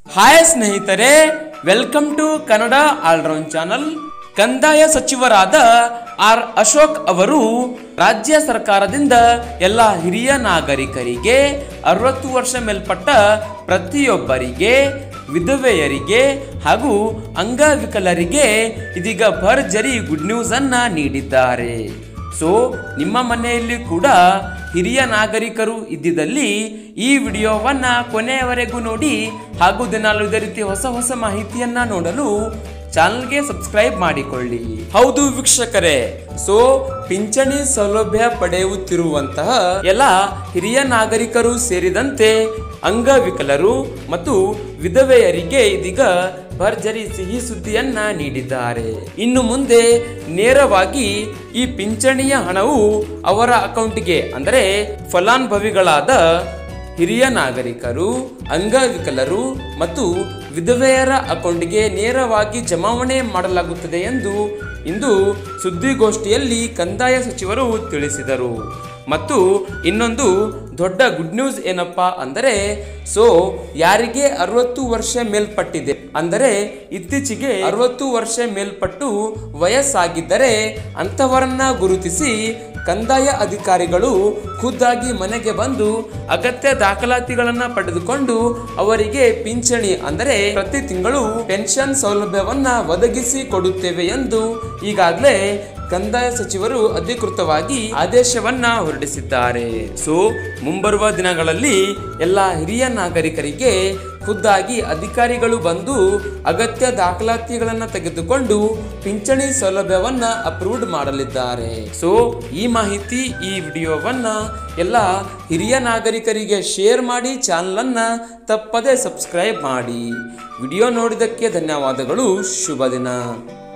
hi ಸ್ನೇಹಿತರೆ welcome to Kannada all round channel ಕಂದಾಯ ಸಚಿವರಾದ ಆರ್ ಅಶೋಕ್ ಅವರು ರಾಜ್ಯ ಸರ್ಕಾರದಿಂದ ಎಲ್ಲ ಹಿರಿಯ ನಾಗರಿಕರಿಗೆ ಅರವತ್ತು ವರ್ಷ ಮೇಲ್ಪಟ್ಟ ಪ್ರತಿಯೊಬ್ಬರಿಗೆ ವಿಧವೆಯರಿಗೆ ಹಾಗೂ ಅಂಗವಿಕಲರಿಗೆ ಇದೀಗ ಭರ್ಜರಿ ಗುಡ್ ನ್ಯೂಸ್ ಅನ್ನ ನೀಡಿದ್ದಾರೆ ಸೊ ನಿಮ್ಮ ಮನೆಯಲ್ಲಿ ಕೂಡ ಹಿರಿಯ ನಾಗರಿಕರು ಇದ್ದಿದ್ದಲ್ಲಿ ಈ ವಿಡಿಯೋವನ್ನ ಕೊನೆಯವರೆಗೂ ನೋಡಿ ಹಾಗೂ ದಿನಾಲು ಇದೇ ರೀತಿ ಹೊಸ ಹೊಸ ಮಾಹಿತಿಯನ್ನ ನೋಡಲು ಚಾನಲ್ಗೆ ಸಬ್ಸ್ಕ್ರೈಬ್ ಮಾಡಿಕೊಳ್ಳಿ ಹೌದು ವೀಕ್ಷಕರೇ ಸೊ ಪಿಂಚಣಿ ಸೌಲಭ್ಯ ಪಡೆಯುತ್ತಿರುವಂತಹ ಎಲ್ಲ ಹಿರಿಯ ನಾಗರಿಕರು ಸೇರಿದಂತೆ ಅಂಗವಿಕಲರು ಮತ್ತು ವಿಧವೆಯರಿಗೆ ಇದೀಗ ಭರ್ಜರಿ ಸಿಹಿ ಸುದ್ದಿಯನ್ನ ನೀಡಿದ್ದಾರೆ ಇನ್ನು ಮುಂದೆ ನೇರವಾಗಿ ಈ ಪಿಂಚಣಿಯ ಹಣವು ಅವರ ಅಕೌಂಟ್ಗೆ ಅಂದರೆ ಫಲಾನುಭವಿಗಳಾದ ಹಿರಿಯ ನಾಗರಿಕರು ಅಂಗವಿಕಲರು ಮತ್ತು ವಿಧವೆಯರ ಅಕೌಂಟ್ಗೆ ನೇರವಾಗಿ ಜಮಾವಣೆ ಮಾಡಲಾಗುತ್ತದೆ ಎಂದು ಇಂದು ಸುದ್ದಿಗೋಷ್ಠಿಯಲ್ಲಿ ಕಂದಾಯ ಸಚಿವರು ತಿಳಿಸಿದರು ಮತ್ತು ಇನ್ನೊಂದು ದೊಡ್ಡ ಗುಡ್ ನ್ಯೂಸ್ ಏನಪ್ಪಾ ಅಂದರೆ ಸೊ ಯಾರಿಗೆ ಅರವತ್ತು ವರ್ಷ ಮೇಲ್ಪಟ್ಟಿದೆ ಅಂದರೆ ಇತ್ತೀಚೆಗೆ ಅರವತ್ತು ವರ್ಷ ಮೇಲ್ಪಟ್ಟು ವಯಸ್ಸಾಗಿದ್ದರೆ ಅಂಥವರನ್ನ ಗುರುತಿಸಿ ಕಂದಾಯ ಅಧಿಕಾರಿಗಳು ಖುದ್ದಾಗಿ ಮನೆಗೆ ಬಂದು ಅಗತ್ಯ ದಾಖಲಾತಿಗಳನ್ನ ಪಡೆದುಕೊಂಡು ಅವರಿಗೆ ಪಿಂಚಣಿ ಅಂದರೆ ಪ್ರತಿ ತಿಂಗಳು ಪೆನ್ಷನ್ ಸೌಲಭ್ಯವನ್ನ ಒದಗಿಸಿ ಕೊಡುತ್ತೇವೆ ಎಂದು ಈಗಾಗಲೇ ಕಂದಾಯ ಸಚಿವರು ಅಧಿಕೃತವಾಗಿ ಆದೇಶವನ್ನ ಹೊರಡಿಸಿದ್ದಾರೆ ಸೊ ಮುಂಬರುವ ದಿನಗಳಲ್ಲಿ ಎಲ್ಲ ಹಿರಿಯ ನಾಗರಿಕರಿಗೆ ಖುದ್ದಾಗಿ ಅಧಿಕಾರಿಗಳು ಬಂದು ಅಗತ್ಯ ದಾಖಲಾತಿಗಳನ್ನ ತೆಗೆದುಕೊಂಡು ಪಿಂಚಣಿ ಸೌಲಭ್ಯವನ್ನ ಅಪ್ರೂವ್ಡ್ ಮಾಡಲಿದ್ದಾರೆ ಸೊ ಈ ಮಾಹಿತಿ ಈ ವಿಡಿಯೋವನ್ನ ಎಲ್ಲ ಹಿರಿಯ ನಾಗರಿಕರಿಗೆ ಶೇರ್ ಮಾಡಿ ಚಾನಲ್ ಅನ್ನ ತಪ್ಪದೆ ಸಬ್ಸ್ಕ್ರೈಬ್ ಮಾಡಿ ವಿಡಿಯೋ ನೋಡಿದ್ದಕ್ಕೆ ಧನ್ಯವಾದಗಳು ಶುಭ ದಿನ